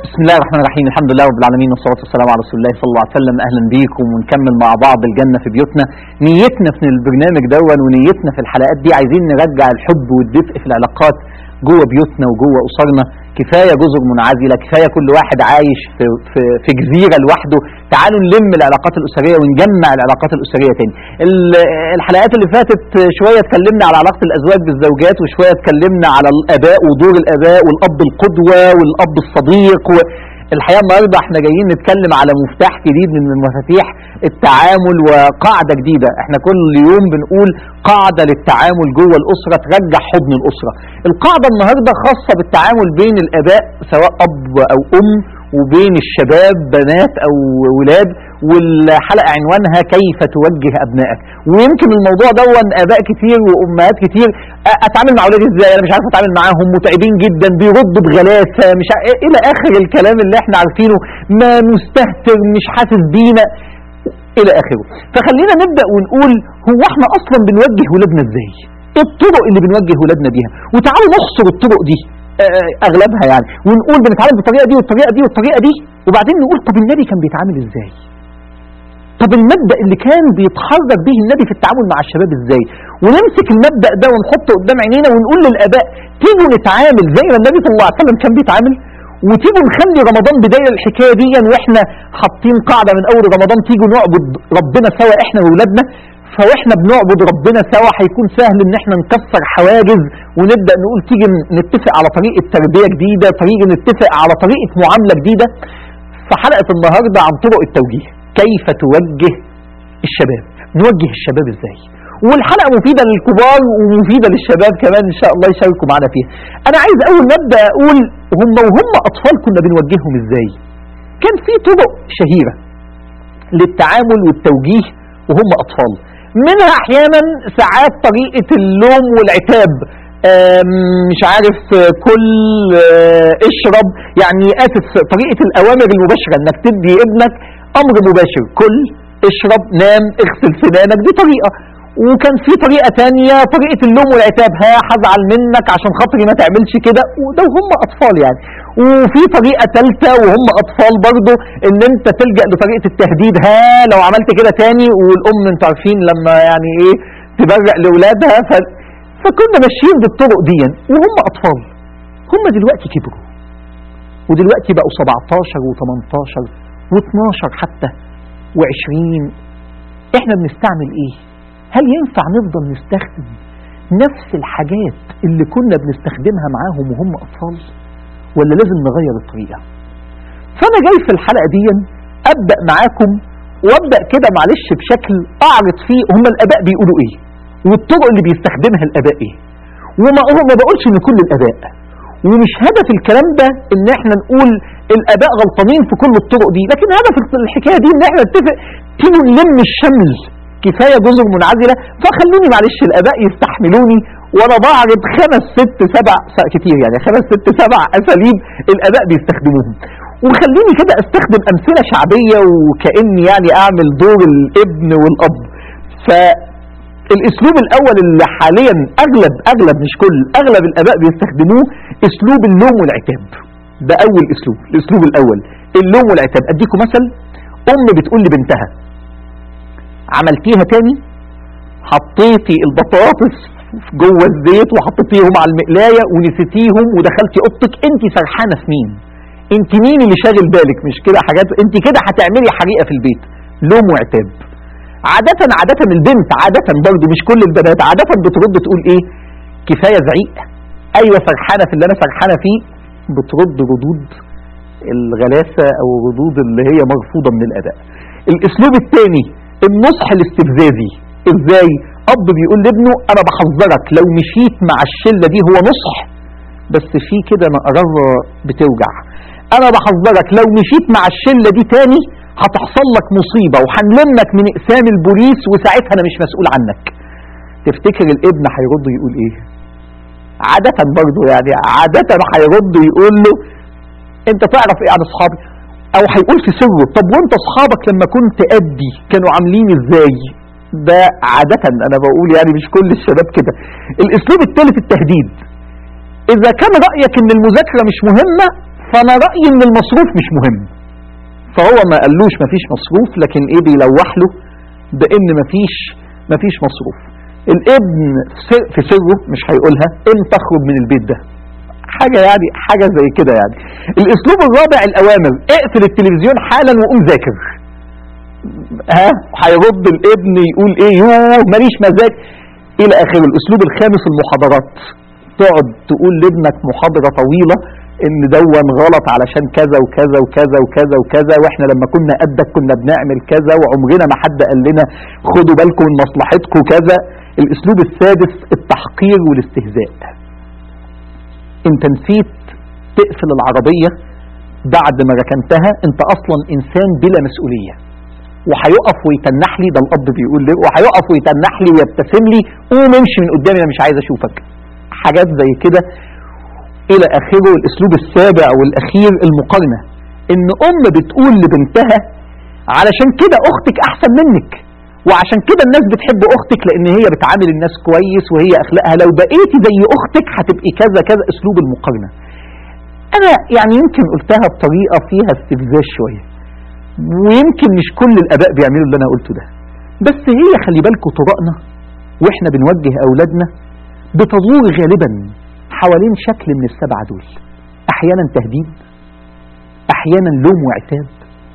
بسم الله الرحمن الرحيم الحمد لله رب العالمين والصلاة والسلام على رسول الله صلى الله عليه وسلم أهلا بيكم ونكمل مع بعض الجنة في بيوتنا نيتنا في البرنامج دون ونيتنا في الحلقات دي عايزين نرجع الحب والدفء في العلاقات جوه بيوتنا وجوه أسرنا كفاية جزر منعزلة كفاية كل واحد عايش في, في, في جزيرة لوحده تعالوا نلم العلاقات الأسرية ونجمع العلاقات الأسرية تاني ال- الحلقات اللي فاتت شوية اتكلمنا على علاقة الأزواج بالزوجات وشوية اتكلمنا على الآباء ودور الآباء والأب القدوة والأب الصديق و... الحقيقه النهارده احنا جايين نتكلم على مفتاح جديد من مفاتيح التعامل وقاعده جديده، احنا كل يوم بنقول قاعده للتعامل جوه الاسره ترجع حضن الاسره. القاعده النهارده خاصه بالتعامل بين الاباء سواء اب او ام وبين الشباب بنات او ولاد والحلقه عنوانها كيف توجه ابنائك ويمكن الموضوع دون اباء كتير وامهات كتير أ- اتعامل مع اولادي ازاي انا مش عارف اتعامل معاهم متعبين جدا بيردوا بغلاسه مش ع... الى اخر الكلام اللي احنا عارفينه ما مستهتر مش حاسس بينا الى اخره فخلينا نبدا ونقول هو احنا اصلا بنوجه ولادنا ازاي ايه الطرق اللي بنوجه ولادنا بيها وتعالوا نحصر الطرق دي آه، اغلبها يعني ونقول بنتعامل بالطريقه دي والطريقه دي والطريقه دي وبعدين نقول طب النبي كان بيتعامل ازاي طب المبدا اللي كان بيتحرك به النبي في التعامل مع الشباب ازاي ونمسك المبدا ده ونحطه قدام عينينا ونقول للاباء تيجوا نتعامل زي ما النبي صلى الله عليه وسلم كان بيتعامل وتيجوا نخلي رمضان بدايه الحكايه دي واحنا حاطين قاعده من اول رمضان تيجوا نعبد ربنا سوا احنا واولادنا فاحنا بنعبد ربنا سوا هيكون سهل ان احنا نكسر حواجز ونبدا نقول تيجي نتفق على طريقه تربيه جديده طريقه نتفق على طريقه معامله جديده فحلقه النهارده عن طرق التوجيه كيف توجه الشباب نوجه الشباب ازاي والحلقه مفيده للكبار ومفيده للشباب كمان ان شاء الله يشاركوا معنا فيها انا عايز اول ما ابدا اقول هم وهم اطفال كنا بنوجههم ازاي كان في طرق شهيره للتعامل والتوجيه وهم اطفال منها احيانا ساعات طريقه اللوم والعتاب آم، مش عارف آه، كل آه، اشرب يعني اسف طريقه الاوامر المباشره انك تدي ابنك امر مباشر كل اشرب نام اغسل سنانك دي طريقه وكان في طريقه تانية طريقه اللوم والعتاب ها هزعل منك عشان خاطري ما تعملش كده وده وهم اطفال يعني وفي طريقه ثالثه وهم اطفال برضه ان انت تلجا لطريقه التهديد ها لو عملت كده تاني والام انتوا عارفين لما يعني ايه تبرق لاولادها ف... فكنا ماشيين بالطرق دي وهم اطفال هم دلوقتي كبروا ودلوقتي بقوا 17 و18 و12 حتى و20 احنا بنستعمل ايه هل ينفع نفضل نستخدم نفس الحاجات اللي كنا بنستخدمها معاهم وهم اطفال ولا لازم نغير الطريقه فانا جاي في الحلقه دي ابدا معاكم وابدا كده معلش بشكل اعرض فيه هم الاباء بيقولوا ايه والطرق اللي بيستخدمها الاباء ايه وما هو ما بقولش ان كل الاباء ومش هدف الكلام ده ان احنا نقول الاباء غلطانين في كل الطرق دي لكن هدف الحكايه دي ان احنا نتفق تيجوا نلم الشمل كفايه جزر منعزله فخلوني معلش الاباء يستحملوني وانا بعرض خمس ست سبع س- كتير يعني خمس ست سبع اساليب الاباء بيستخدموهم وخليني كده استخدم امثله شعبيه وكاني يعني اعمل دور الابن والاب فالاسلوب الاول اللي حاليا اغلب اغلب مش كل اغلب الاباء بيستخدموه اسلوب اللوم والعتاب ده اول اسلوب الاسلوب الاول اللوم والعتاب اديكم مثل ام بتقول لبنتها عملتيها تاني حطيتي البطاطس جوه الزيت وحطيتيهم على المقلايه ونسيتيهم ودخلتي اوضتك انت سرحانه في مين انت مين اللي شاغل بالك مش كده حاجات انت كده هتعملي حريقه في البيت لوم وعتاب عادة عادة البنت عادة برضه مش كل البنات عادة بترد تقول ايه كفاية زعيق ايوه سرحانة في اللي انا سرحانة فيه بترد ردود الغلاسة او الردود اللي هي مرفوضة من الاداء الاسلوب الثاني النصح الاستفزازي ازاي اب بيقول لابنه انا بحذرك لو مشيت مع الشلة دي هو نصح بس في كده نقرره بتوجع انا بحذرك لو مشيت مع الشلة دي تاني هتحصل لك مصيبة وهنلمك من اقسام البوليس وساعتها انا مش مسؤول عنك تفتكر الابن هيرد يقول ايه عادة برضه يعني عادة هيرد يقول له انت تعرف ايه عن اصحابي او هيقول في سره طب وانت اصحابك لما كنت ادي كانوا عاملين ازاي ده عادة انا بقول يعني مش كل الشباب كده الاسلوب الثالث التهديد اذا كان رأيك ان المذاكرة مش مهمة فانا رايي ان المصروف مش مهم فهو ما قالوش مفيش مصروف لكن ايه بيلوح له بان مفيش مفيش مصروف الابن سر- في سره مش هيقولها ان تخرج من البيت ده حاجة يعني حاجة زي كده يعني الاسلوب الرابع الاوامر اقفل التلفزيون حالا وقوم ذاكر ها هيرد الابن يقول ايه يوه ماليش مزاج الى اخره الاسلوب الخامس المحاضرات تقعد تقول لابنك محاضرة طويلة ان دون غلط علشان كذا وكذا وكذا وكذا وكذا واحنا لما كنا قدك كنا بنعمل كذا وعمرنا ما حد قال لنا خدوا بالكم من مصلحتكم كذا الاسلوب السادس التحقير والاستهزاء انت نسيت تقفل العربية بعد ما ركنتها انت اصلا انسان بلا مسؤولية وهيقف ويتنح لي ده الاب بيقول لي وهيقف ويتنح لي ويبتسم لي قوم امشي من قدامي انا مش عايز اشوفك حاجات زي كده الى اخره الاسلوب السابع والاخير المقارنة ان ام بتقول لبنتها علشان كده اختك احسن منك وعشان كده الناس بتحب اختك لان هي بتعامل الناس كويس وهي اخلاقها لو بقيتي زي اختك هتبقي كذا كذا اسلوب المقارنة انا يعني يمكن قلتها بطريقة فيها استفزاز شوية ويمكن مش كل الاباء بيعملوا اللي انا قلته ده بس هي خلي بالكم طرقنا واحنا بنوجه اولادنا بتدور غالبا حوالين شكل من السبعة دول احيانا تهديد احيانا لوم وعتاب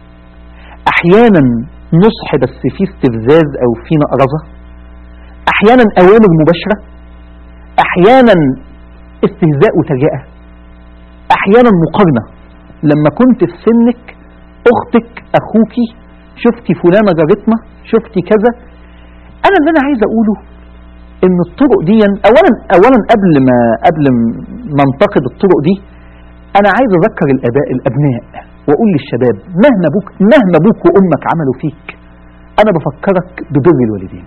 احيانا نصح بس فيه استفزاز او فيه نقرزة احيانا اوامر مباشرة احيانا استهزاء وتريقة احيانا مقارنة لما كنت في سنك اختك اخوكي شفتي فلانة جارتنا شفتي كذا انا اللي انا عايز اقوله ان الطرق دي اولا اولا قبل ما قبل ما انتقد الطرق دي انا عايز اذكر الاباء الابناء واقول للشباب مهما ابوك مهما ابوك وامك عملوا فيك انا بفكرك ببر الوالدين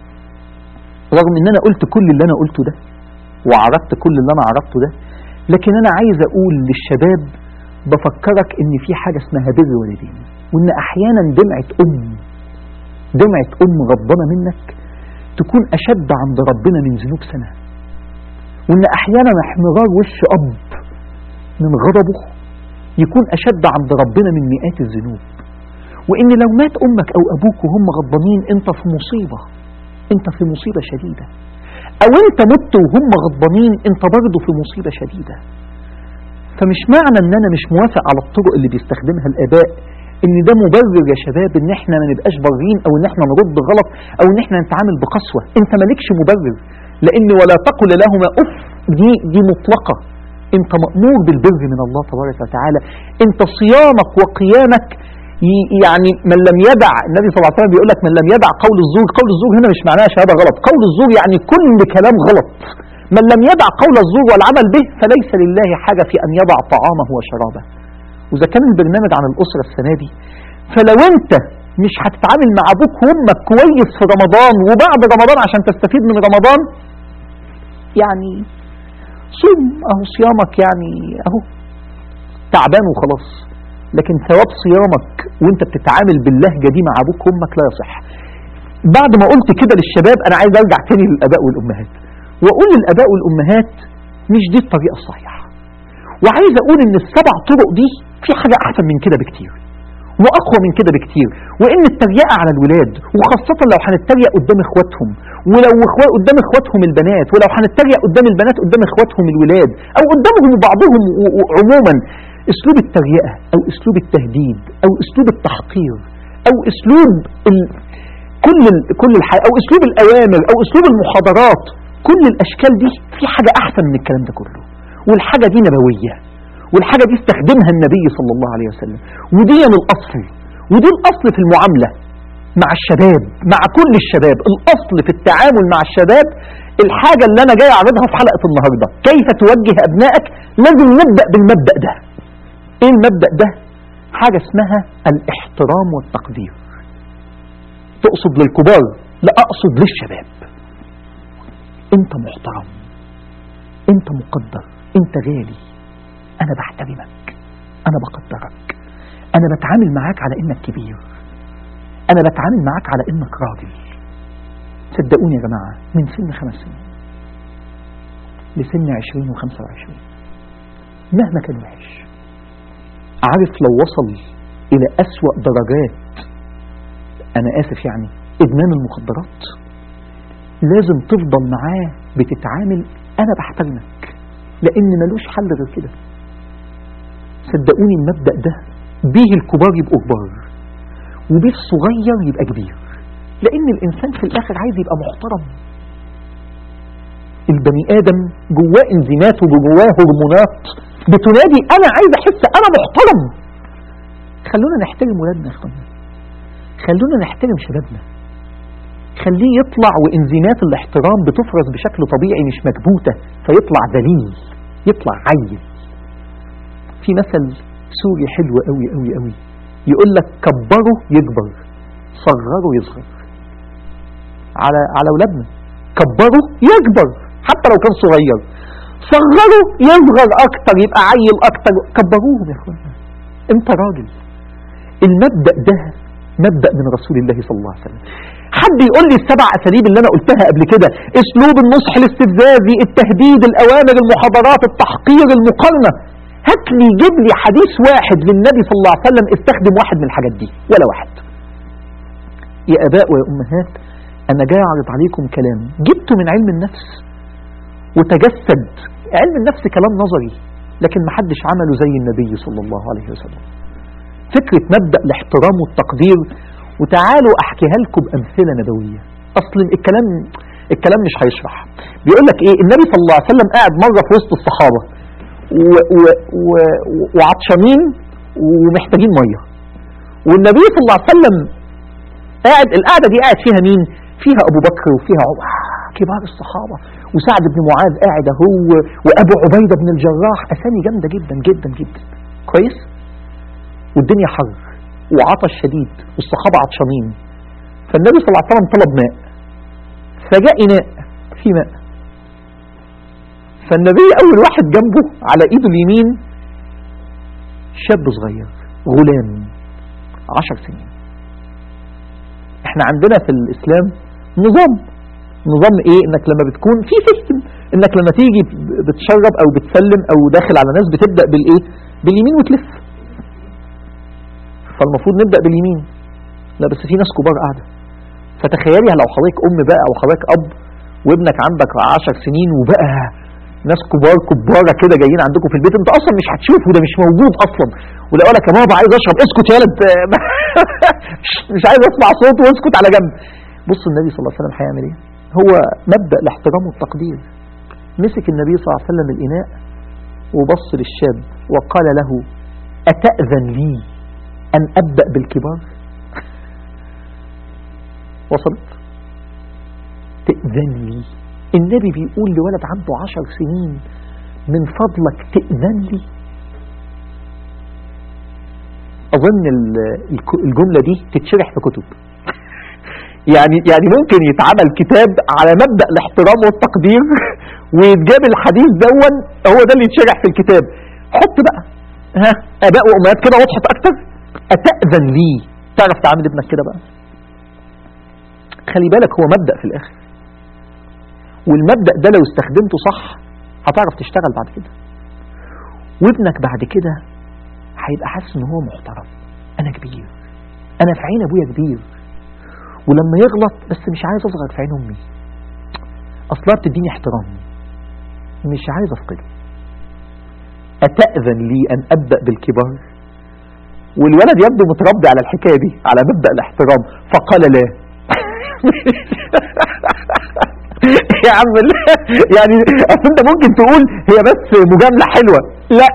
رغم ان انا قلت كل اللي انا قلته ده وعرضت كل اللي انا عرضته ده لكن انا عايز اقول للشباب بفكرك ان في حاجة اسمها بر والدين وان احيانا دمعة ام دمعة ام غضبانة منك تكون اشد عند ربنا من ذنوب سنة وان احيانا احمرار وش اب من غضبه يكون اشد عند ربنا من مئات الذنوب وان لو مات امك او ابوك وهم غضبانين انت في مصيبة انت في مصيبة شديدة او انت مت وهم غضبانين انت برضه في مصيبة شديدة فمش معنى ان انا مش موافق على الطرق اللي بيستخدمها الاباء ان ده مبرر يا شباب ان احنا ما نبقاش بارين او ان احنا نرد غلط او ان احنا نتعامل بقسوة انت مالكش مبرر لان ولا تقل لهما اف دي دي مطلقة انت مأمور بالبر من الله تبارك وتعالى انت صيامك وقيامك ي- يعني من لم يدع النبي صلى الله عليه وسلم بيقول لك من لم يدع قول الزور قول الزور هنا مش معناها شهادة غلط قول الزور يعني كل كلام غلط من لم يدع قول الزور والعمل به فليس لله حاجة في أن يضع طعامه وشرابه وإذا كان البرنامج عن الأسرة السنة دي فلو أنت مش هتتعامل مع أبوك وأمك كويس في رمضان وبعد رمضان عشان تستفيد من رمضان يعني صوم أهو صيامك يعني أهو تعبان وخلاص لكن ثواب صيامك وانت بتتعامل باللهجة دي مع أبوك وأمك لا يصح بعد ما قلت كده للشباب أنا عايز أرجع تاني للآباء والأمهات وأقول للآباء والأمهات مش دي الطريقة الصحيحة وعايز أقول إن السبع طرق دي في حاجة أحسن من كده بكتير وأقوى من كده بكتير وإن التريقة على الولاد وخاصة لو هنتريق قدام إخواتهم ولو إخوا- قدام إخواتهم البنات ولو هنتريق قدام البنات قدام إخواتهم الولاد أو قدامهم بعضهم و- و- عموما أسلوب التريقة أو أسلوب التهديد أو أسلوب التحقير أو أسلوب ال... كل ال... كل الحياة أو أسلوب الأوامر أو أسلوب المحاضرات كل الأشكال دي في حاجة أحسن من الكلام ده كله والحاجة دي نبوية والحاجة دي استخدمها النبي صلى الله عليه وسلم ودي من الأصل ودي الأصل في المعاملة مع الشباب مع كل الشباب الأصل في التعامل مع الشباب الحاجة اللي أنا جاي أعرضها في حلقة النهاردة كيف توجه أبنائك لازم نبدأ بالمبدأ ده إيه المبدأ ده حاجة اسمها الاحترام والتقدير تقصد للكبار لا أقصد للشباب انت محترم انت مقدر انت غالي انا بحترمك انا بقدرك انا بتعامل معاك على انك كبير انا بتعامل معاك على انك راجل صدقوني يا جماعة من سن خمس سنين لسن عشرين وخمسة وعشرين مهما كان وحش عارف لو وصل إلى أسوأ درجات أنا آسف يعني إدمان المخدرات لازم تفضل معاه بتتعامل أنا بحترمك لأن ملوش حل غير كده صدقوني المبدأ ده بيه الكبار يبقوا كبار وبيه الصغير يبقى كبير لأن الإنسان في الآخر عايز يبقى محترم البني آدم جواه انزيمات وجواه هرمونات بتنادي أنا عايز أحس أنا محترم خلونا نحترم ولادنا يا اخوانا خلونا نحترم شبابنا خليه يطلع وانزيمات الاحترام بتفرز بشكل طبيعي مش مكبوتة فيطلع ذليل يطلع عيل في مثل سوري حلو قوي قوي قوي يقول لك كبره يكبر صغره يصغر على على اولادنا كبره يكبر حتى لو كان صغير صغره يصغر اكتر يبقى عيل اكتر كبروهم يا اخوانا انت راجل المبدأ ده مبدأ من رسول الله صلى الله عليه وسلم حد يقول لي السبع أساليب اللي أنا قلتها قبل كده أسلوب النصح الاستفزازي التهديد الأوامر المحاضرات التحقير المقارنة هات لي جيب لي حديث واحد للنبي صلى الله عليه وسلم استخدم واحد من الحاجات دي ولا واحد يا آباء ويا أمهات أنا جاي أعرض عليكم كلام جبته من علم النفس وتجسد علم النفس كلام نظري لكن محدش عمله زي النبي صلى الله عليه وسلم فكرة مبدأ الاحترام والتقدير وتعالوا احكيها لكم بامثله نبويه اصل الكلام الكلام مش هيشرح بيقول لك ايه النبي صلى الله عليه وسلم قاعد مره في وسط الصحابه و و و وعطشانين ومحتاجين ميه والنبي صلى الله عليه وسلم قاعد القعده دي قاعد فيها مين فيها ابو بكر وفيها عمر كبار الصحابه وسعد بن معاذ قاعد اهو وابو عبيده بن الجراح اسامي جامده جدا جدا جدا كويس والدنيا حر وعطش شديد والصحابة عطشانين فالنبي صلى الله عليه وسلم طلب ماء فجاء إناء في ماء فالنبي أول واحد جنبه على إيده اليمين شاب صغير غلام عشر سنين احنا عندنا في الإسلام نظام نظام ايه انك لما بتكون في سيستم انك لما تيجي بتشرب او بتسلم او داخل على ناس بتبدأ بالايه باليمين وتلف فالمفروض نبدأ باليمين لا بس في ناس كبار قاعدة فتخيلي لو حضرتك أم بقى أو حضرتك أب وابنك عندك عشر سنين وبقى ناس كبار كبارة كده جايين عندكم في البيت انت اصلا مش هتشوفه ده مش موجود اصلا ولا لك يا بابا عايز اشرب اسكت يا ولد مش عايز اسمع صوته واسكت على جنب بص النبي صلى الله عليه وسلم هيعمل ايه هو مبدأ الاحترام والتقدير مسك النبي صلى الله عليه وسلم الإناء وبص للشاب وقال له أتأذن لي أن أبدأ بالكبار وصلت تأذن لي النبي بيقول لولد عنده عشر سنين من فضلك تأذن لي أظن الجملة دي تتشرح في كتب يعني يعني ممكن يتعمل كتاب على مبدأ الاحترام والتقدير ويتجاب الحديث دون هو ده اللي يتشرح في الكتاب حط بقى ها اباء وامهات كده وضحت اكتر أتأذن لي تعرف تعامل ابنك كده بقى خلي بالك هو مبدأ في الآخر والمبدأ ده لو استخدمته صح هتعرف تشتغل بعد كده وابنك بعد كده هيبقى حاسس ان هو محترم انا كبير انا في عين ابويا كبير ولما يغلط بس مش عايز اصغر في عين امي اصلها بتديني احترام مش عايز افقده اتأذن لي ان ابدأ بالكبار والولد يبدو متربي على الحكاية دي على مبدأ الاحترام فقال لا يا عم يعني اصل انت ممكن تقول هي بس مجاملة حلوة لا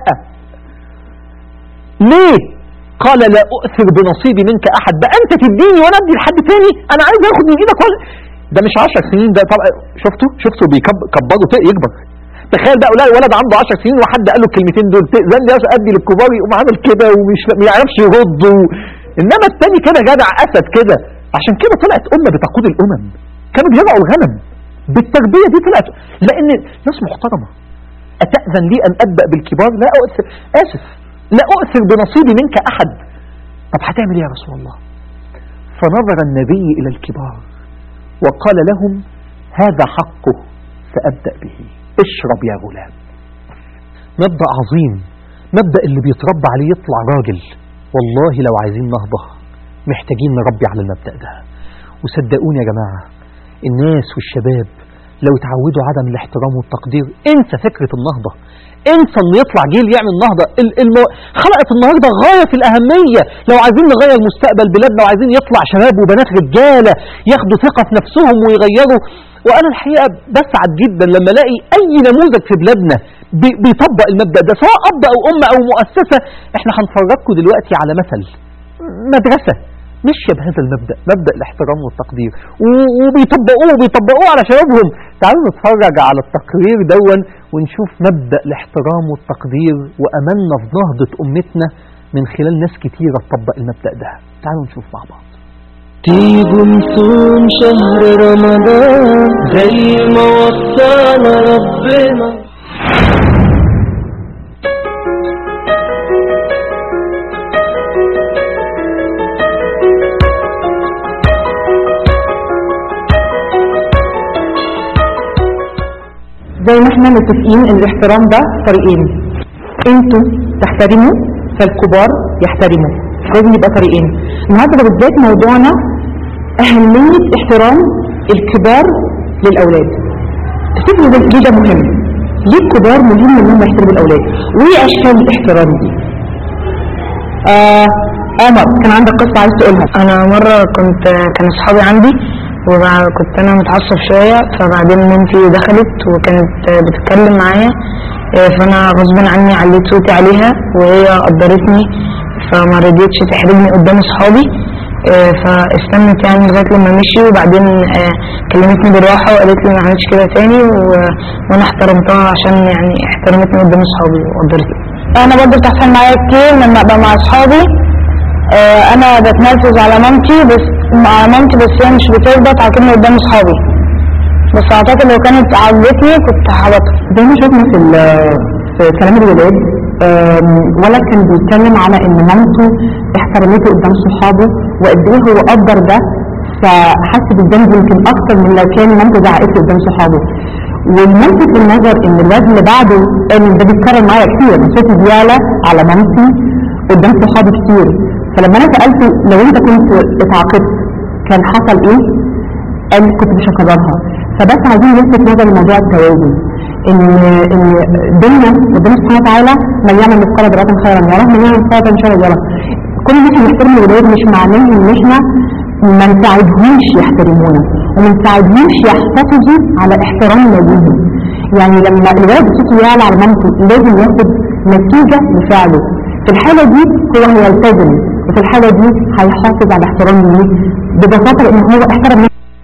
ليه قال لا أؤثر بنصيبي منك أحد بقى أنت تديني وأنا أدي لحد تاني أنا عايز أخد من إيدك ولا ده مش عشر سنين ده طبعا شفتوا شفتوا بيكبروا يكبر تخيل بقى الاقي ولد عنده 10 سنين وحد قال له الكلمتين دول تأذن لي ادي للكبار يقوم عامل كده ومش ما يعرفش يرد و... انما الثاني كده جدع اسد كده عشان كده طلعت امه بتقود الامم كانوا بيرعوا الغنم بالتربيه دي طلعت لان ناس محترمه اتاذن لي ان ابدا بالكبار لا اؤثر اسف لا اؤثر بنصيبي منك احد طب هتعمل ايه يا رسول الله فنظر النبي الى الكبار وقال لهم هذا حقه فابدا به اشرب يا غلام مبدأ عظيم مبدأ اللي بيتربى عليه يطلع راجل والله لو عايزين نهضة محتاجين نربي على المبدأ ده وصدقوني يا جماعة الناس والشباب لو اتعودوا عدم الاحترام والتقدير انسى فكرة النهضة انسى ان يطلع جيل يعمل نهضة الم... خلقت النهاردة غاية في الأهمية لو عايزين نغير مستقبل بلادنا وعايزين يطلع شباب وبنات رجالة ياخدوا ثقة في نفسهم ويغيروا وأنا الحقيقة بسعد جدا لما الاقي أي نموذج في بلادنا بي... بيطبق المبدأ ده سواء أب أو أم أو مؤسسة احنا هنفرجكم دلوقتي على مثل مدرسة ماشيه بهذا المبدا مبدا الاحترام والتقدير وبيطبقوه وبيطبقوه على شبابهم تعالوا نتفرج على التقرير دون ونشوف مبدا الاحترام والتقدير واملنا في نهضه امتنا من خلال ناس كتيره تطبق المبدا ده تعالوا نشوف مع بعض تيجوا نصوم شهر رمضان زي ما وصانا ربنا زي ما احنا متفقين ان الاحترام ده طريقين انتوا تحترموا فالكبار يحترموا لازم يبقى طريقين النهارده بالذات موضوعنا اهميه احترام الكبار للاولاد تفتكروا ده ليه ده مهم ليه الكبار مهم انهم يحترموا الاولاد وايه اشكال الاحترام دي آه عمر كان عندك قصه عايز تقولها انا مره كنت كان اصحابي عندي وكنت انا متعصب شويه فبعدين مامتي دخلت وكانت بتتكلم معايا فانا غصب عني عليت صوتي عليها وهي قدرتني فما رضيتش تحرجني قدام اصحابي فاستنت يعني لغايه لما مشي وبعدين كلمتني بالراحه وقالت لي ما عملتش كده تاني وانا احترمتها عشان يعني احترمتني قدام اصحابي وقدرتني انا برضه بتحصل معايا كتير لما ابقى مع اصحابي انا بتنرفز على مامتي بس مع مامتي بس هي مش بترضى تعاقبني قدام اصحابي بس اعتقد لو كانت عاجبتني كنت هحبطها زي ما شفنا في في كلام الولاد ولد كان بيتكلم على ان مامته احترمته قدام صحابه وقد ايه هو قدر ده فحس بالذنب يمكن اكتر من لو كان مامته زعقت له قدام صحابه والملفت للنظر ان الواد اللي بعده ان ده بيتكرر معايا كتير صوتي بيعلى على مامتي قدام صحابي كتير فلما انا سالته لو انت كنت اتعاقبت كان حصل ايه؟ قال كنت مش هكررها فبس عايزين نلفت نظر لموضوع التوازن ان ان ديننا ربنا سبحانه وتعالى من يعمل مثقال ذره خيرا يره من يعمل مثقال ذره شرا يره كل ان احنا نحترم الولاد مش معناه ان احنا ما نساعدهمش يحترمونا وما نساعدهمش يحتفظوا على احترامنا ليهم يعني لما الولد صوته يعلى على مامته لازم ياخد نتيجه لفعله في الحاله دي هو هيلتزم وفي الحالة دي هيحافظ على احترام ليه ببساطة لان هو احترم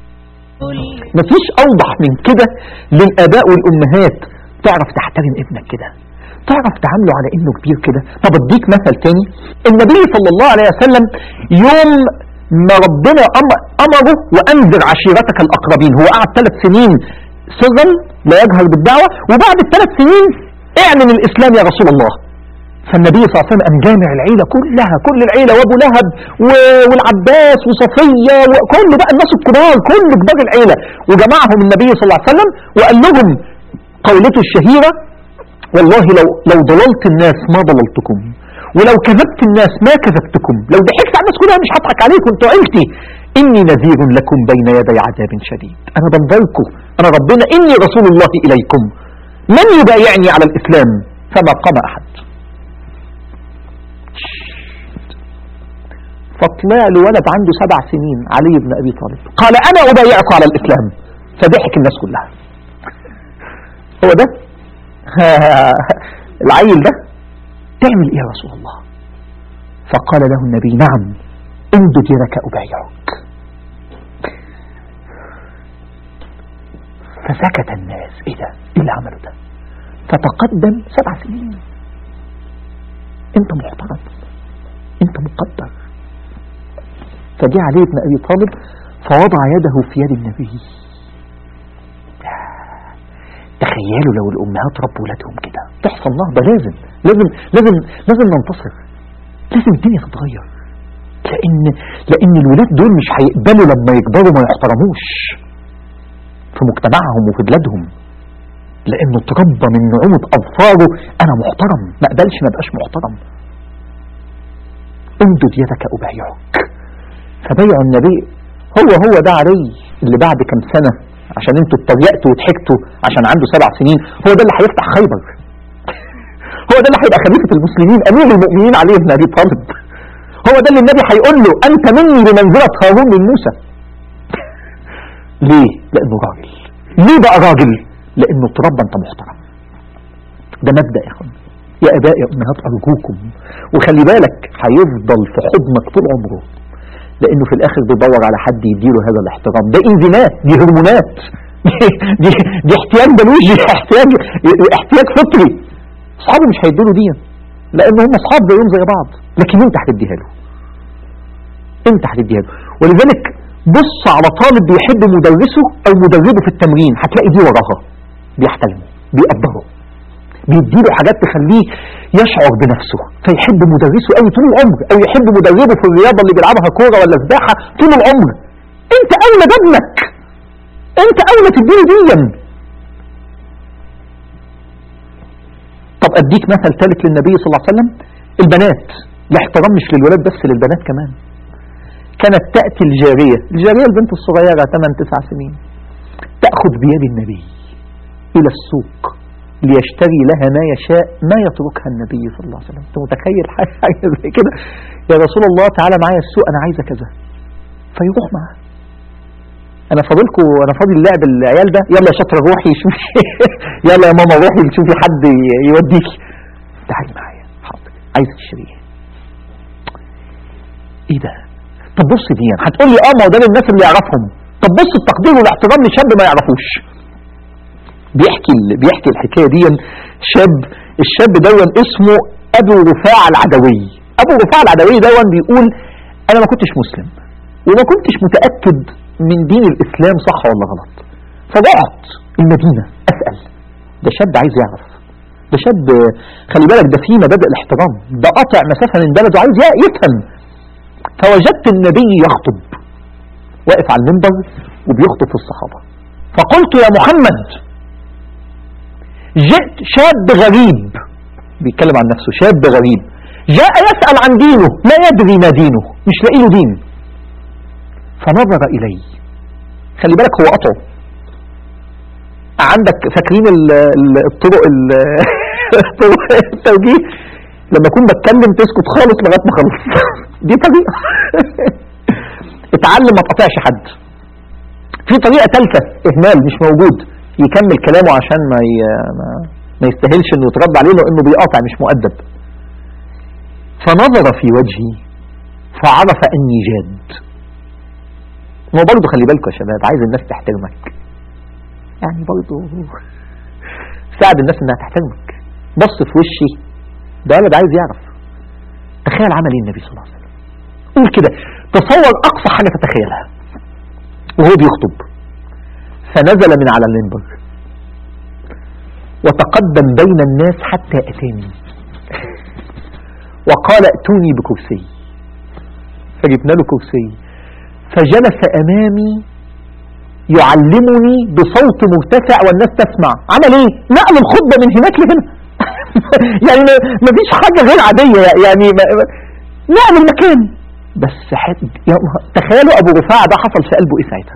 مفيش اوضح من كده للاباء والامهات تعرف تحترم ابنك كده تعرف تعامله على انه كبير كده طب اديك مثل تاني النبي صلى الله عليه وسلم يوم ما ربنا امره وانذر عشيرتك الاقربين هو قعد ثلاث سنين سرا لا يجهر بالدعوه وبعد الثلاث سنين اعلن الاسلام يا رسول الله فالنبي صلى الله عليه وسلم قام جامع العيلة كلها كل العيلة وابو لهب والعباس وصفية وكل بقى الناس الكبار كل كبار العيلة وجمعهم النبي صلى الله عليه وسلم وقال لهم قولته الشهيرة والله لو لو ضللت الناس ما ضللتكم ولو كذبت الناس ما كذبتكم لو ضحكت على الناس كلها مش هضحك عليكم انتوا عيلتي اني نذير لكم بين يدي عذاب شديد انا بنذركم انا ربنا اني رسول الله اليكم من يبايعني على الاسلام فما قام احد فطلع له ولد عنده سبع سنين علي بن ابي طالب قال انا ابايعك على الاسلام فضحك الناس كلها هو ده العيل ده تعمل ايه يا رسول الله فقال له النبي نعم امدد يدك ابايعك فسكت الناس ايه ده ايه اللي عمله ده فتقدم سبع سنين انت محترم انت مقدر فجاء علي بن ابي طالب فوضع يده في يد النبي تخيلوا لو الامهات ربوا ولادهم كده تحصل نهضه لازم لازم لازم لازم ننتصر لازم الدنيا تتغير لان لان الولاد دول مش هيقبلوا لما يكبروا ما يحترموش في مجتمعهم وفي بلادهم لانه اتربى من نعومة اظفاره انا محترم ما اقبلش ما بقاش محترم امدد يدك ابايعك فبيع النبي هو هو ده علي اللي بعد كم سنة عشان انتوا اتريقتوا وضحكتوا عشان عنده سبع سنين هو ده اللي هيفتح خيبر هو ده اللي هيبقى خليفة المسلمين امير المؤمنين عليه بن ابي طالب هو ده اللي النبي هيقول له انت مني بمنزلة هارون من موسى ليه لانه راجل ليه بقى راجل لانه اتربى انت محترم ده مبدأ يا اخوان يا اباء يا امهات ارجوكم وخلي بالك هيفضل في حضنك طول عمره لانه في الاخر بيدور على حد يديله هذا الاحترام ده انزيمات دي هرمونات دي, دي احتياج بيولوجي احتياج احتياج فطري اصحابه مش هيدوا دي لان هم اصحاب زيهم زي بعض لكن انت هتديها له انت هتديها له ولذلك بص على طالب بيحب مدرسه او مدربه في التمرين هتلاقي دي وراها بيحترمه بيقدره بيديله حاجات تخليه يشعر بنفسه فيحب مدرسه قوي طول العمر او يحب مدربه في الرياضه اللي بيلعبها كوره ولا سباحه طول العمر انت اولى بابنك انت اولى تديله ديا طب اديك مثل ثالث للنبي صلى الله عليه وسلم البنات الاحترام مش للولاد بس للبنات كمان كانت تأتي الجارية الجارية البنت الصغيرة 8 9 سنين تأخذ بيد النبي إلى السوق ليشتري لها ما يشاء ما يتركها النبي صلى الله عليه وسلم انت متخيل حاجة زي كده يا رسول الله تعالى معايا السوق أنا عايزة كذا فيروح معاه انا فاضلكم انا فاضي اللعب العيال ده يلا يا شاطره روحي شوفي يلا يا ماما روحي شوفي حد يوديكي تعالي معايا حاضر عايزه تشتريه ايه ده طب بص دي هتقول لي اه ما هو ده للناس اللي يعرفهم طب بص التقدير والاحترام لشاب ما يعرفوش بيحكي ال- بيحكي الحكايه دي شاب الشاب دون اسمه ابو رفاع العدوي ابو رفاع العدوي دون بيقول انا ما كنتش مسلم وما كنتش متاكد من دين الاسلام صح ولا غلط فرحت المدينه اسال ده شاب عايز يعرف ده شاب خلي بالك ده فيه مبادئ الاحترام ده قاطع مسافه من بلده عايز يفهم فوجدت النبي يخطب واقف على المنبر وبيخطب في الصحابة فقلت يا محمد جئت شاب غريب بيتكلم عن نفسه شاب غريب جاء يسأل عن دينه لا يدري ما دينه مش لاقي له دين فنظر إلي خلي بالك هو قطعه عندك فاكرين ال- ال- الطرق ال- طرق التوجيه لما اكون بتكلم تسكت خالص لغايه ما اخلص دي طريقه اتعلم ما تقطعش حد في طريقه ثالثه اهمال مش موجود يكمل كلامه عشان ما ي... ما, ما يستاهلش انه يترد عليه لانه بيقاطع مش مؤدب فنظر في وجهي فعرف اني جاد ما برضه خلي بالكم يا شباب عايز الناس تحترمك يعني برضه ساعد الناس انها تحترمك بص في وشي ده ولد عايز يعرف تخيل عمل ايه النبي صلى الله عليه وسلم قول كده تصور اقصى حاجه تتخيلها وهو بيخطب فنزل من على المنبر وتقدم بين الناس حتى اتاني وقال ائتوني بكرسي فجبنا له كرسي فجلس امامي يعلمني بصوت مرتفع والناس تسمع عمل ايه نقل الخطبه من هناك لهنا يعني ما فيش حاجة غير عادية يعني ما ما- نقل المكان بس حد يا نهار- تخيلوا أبو رفاعة ده حصل في قلبه إيه ساعتها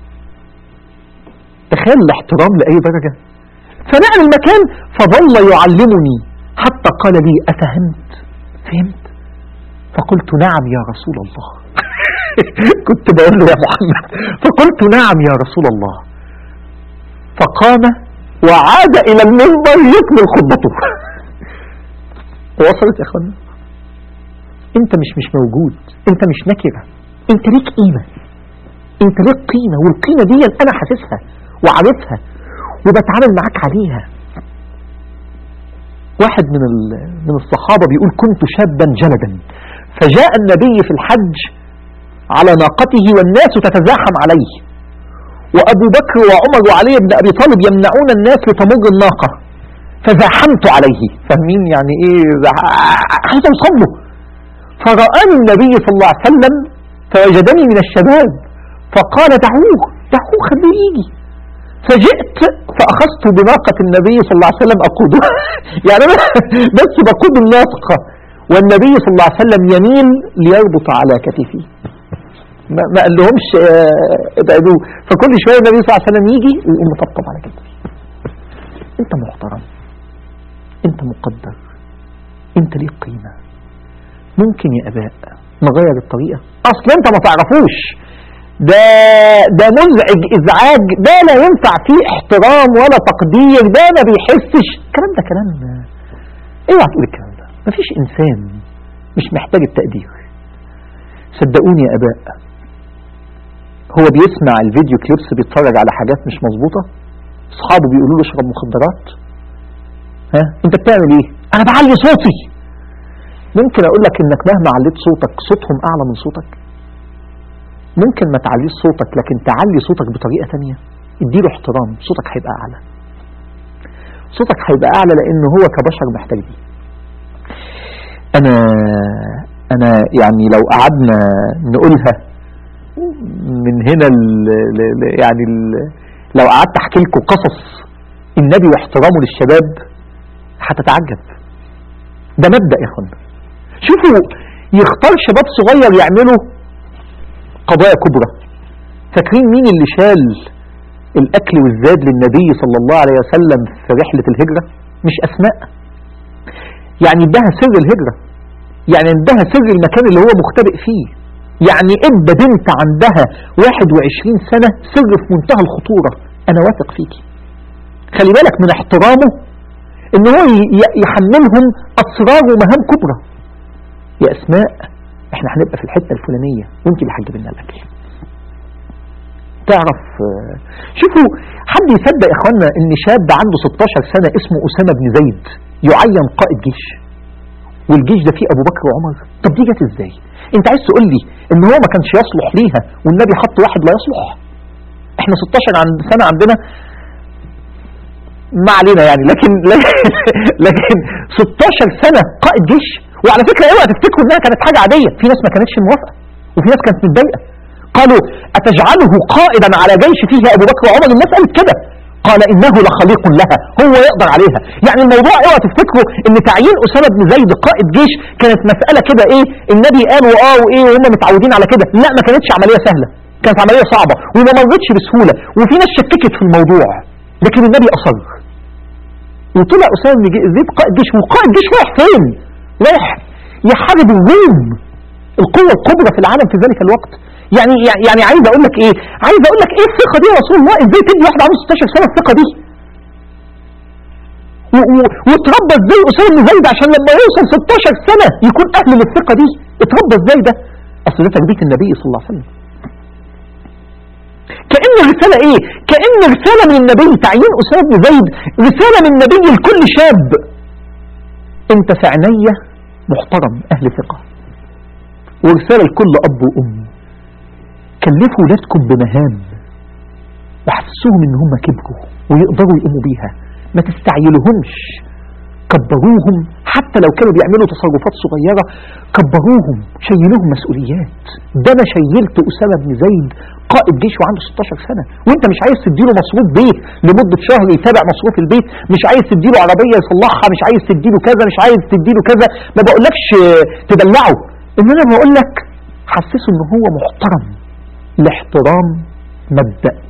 تخيل الاحترام لأي درجة فنقل المكان فظل يعلمني حتى قال لي أفهمت فهمت فقلت نعم يا رسول الله كنت بقول له يا محمد فقلت نعم يا رسول الله فقام وعاد إلى المنبر يكمل خطبته وصلت يا اخوانا انت مش مش موجود انت مش نكرة انت ليك قيمة انت ليك قيمة والقيمة دي انا حاسسها وعارفها وبتعامل معاك عليها واحد من ال- من الصحابة بيقول كنت شابا جلدا فجاء النبي في الحج على ناقته والناس تتزاحم عليه وأبو بكر وعمر وعلي بن أبي طالب يمنعون الناس لتمر الناقة فزاحمت عليه فاهمين يعني ايه زح- عايز اوصل له فرآني النبي صلى الله عليه وسلم فوجدني من الشباب فقال دعوه دعوه خليه يجي فجئت فاخذت بناقه النبي صلى الله عليه وسلم اقودها يعني انا بس بقود الناقه والنبي صلى الله عليه وسلم يميل ليربط على كتفي ما, ما قال لهمش آه، ابعدوه فكل شويه النبي صلى الله عليه وسلم يجي ويقوم مطبطب على كتفي انت محترم انت مقدر انت ليك قيمه ممكن يا اباء نغير الطريقه اصل انت ما تعرفوش ده ده مزعج ازعاج ده لا ينفع فيه احترام ولا تقدير ده ما بيحسش الكلام ده كلام اوعى تقول الكلام ده مفيش انسان مش محتاج التقدير صدقوني يا اباء هو بيسمع الفيديو كليبس بيتفرج على حاجات مش مظبوطه اصحابه بيقولوا له اشرب مخدرات ها انت بتعمل ايه انا بعلي صوتي ممكن اقول لك انك مهما عليت صوتك صوتهم اعلى من صوتك ممكن ما تعليش صوتك لكن تعلي صوتك بطريقه تانية اديله احترام صوتك هيبقى اعلى صوتك هيبقى اعلى لان هو كبشر محتاج دي انا انا يعني لو قعدنا نقولها من هنا ل ل ل يعني ل لو قعدت احكي لكم قصص النبي واحترامه للشباب هتتعجب ده مبدأ يا اخوانا شوفوا يختار شباب صغير يعملوا قضايا كبرى فاكرين مين اللي شال الاكل والزاد للنبي صلى الله عليه وسلم في رحلة الهجرة مش اسماء يعني ادها سر الهجرة يعني ادها سر المكان اللي هو مختبئ فيه يعني ادى بنت عندها 21 سنة سر في منتهى الخطورة انا واثق فيكي خلي بالك من احترامه ان هو ي- ي- يحملهم اسرار ومهام كبرى يا اسماء احنا هنبقى في الحته الفلانيه وانت اللي هتجيب لنا الاكل تعرف آه، شوفوا حد يصدق يا اخوانا ان شاب عنده 16 سنه اسمه اسامه بن زيد يعين قائد جيش والجيش ده فيه ابو بكر وعمر طب دي جت ازاي انت عايز تقول لي ان هو ما كانش يصلح ليها والنبي حط واحد لا يصلح احنا 16 عند سنه عندنا ما علينا يعني لكن لكن 16 سنه قائد جيش وعلى فكره اوعى تفتكروا انها كانت حاجه عاديه في ناس ما كانتش موافقه وفي ناس كانت متضايقه قالوا اتجعله قائدا على جيش فيه ابو بكر وعمر الناس قالت كده قال انه لخليق لها هو يقدر عليها يعني الموضوع اوعى تفتكروا ان تعيين اسامه بن زيد قائد جيش كانت مساله كده ايه النبي قال واه وايه وهم متعودين على كده لا ما كانتش عمليه سهله كانت عمليه صعبه وما مرتش بسهوله وفي ناس شككت في الموضوع لكن النبي اصر وطلع اسامه بن زيد قائد جيش وقائد جيش رايح فين؟ رايح يحارب الروم القوه الكبرى في العالم في ذلك الوقت يعني يعني عايز اقول لك ايه؟ عايز اقول لك ايه الثقه دي يا رسول الله؟ ازاي تدي واحد عنده 16 سنه الثقه دي؟ و- و- واتربى ازاي اسامه بن زيد عشان لما يوصل 16 سنه يكون اهل للثقه دي؟ اتربى ازاي ده؟ اصل ده تربيه النبي صلى الله عليه وسلم. كأن الرسالة ايه كأن رسالة من النبي تعيين أسامة بن زيد رسالة من النبي لكل شاب انت في عينيا محترم اهل ثقة ورسالة لكل اب وام كلفوا ولادكم بمهام وحسوهم ان هم كبروا ويقدروا يقوموا بيها ما تستعجلهمش كبروهم حتى لو كانوا بيعملوا تصرفات صغيرة كبروهم شيلوهم مسؤوليات ده انا شيلت أسامة بن زيد قائد جيش وعنده 16 سنة وانت مش عايز تديله مصروف بيت لمدة شهر يتابع مصروف البيت مش عايز تديله عربية يصلحها مش عايز تديله كذا مش عايز تديله كذا ما بقولكش آه، تدلعه انما بقول لك حسسه ان هو محترم الاحترام مبدأ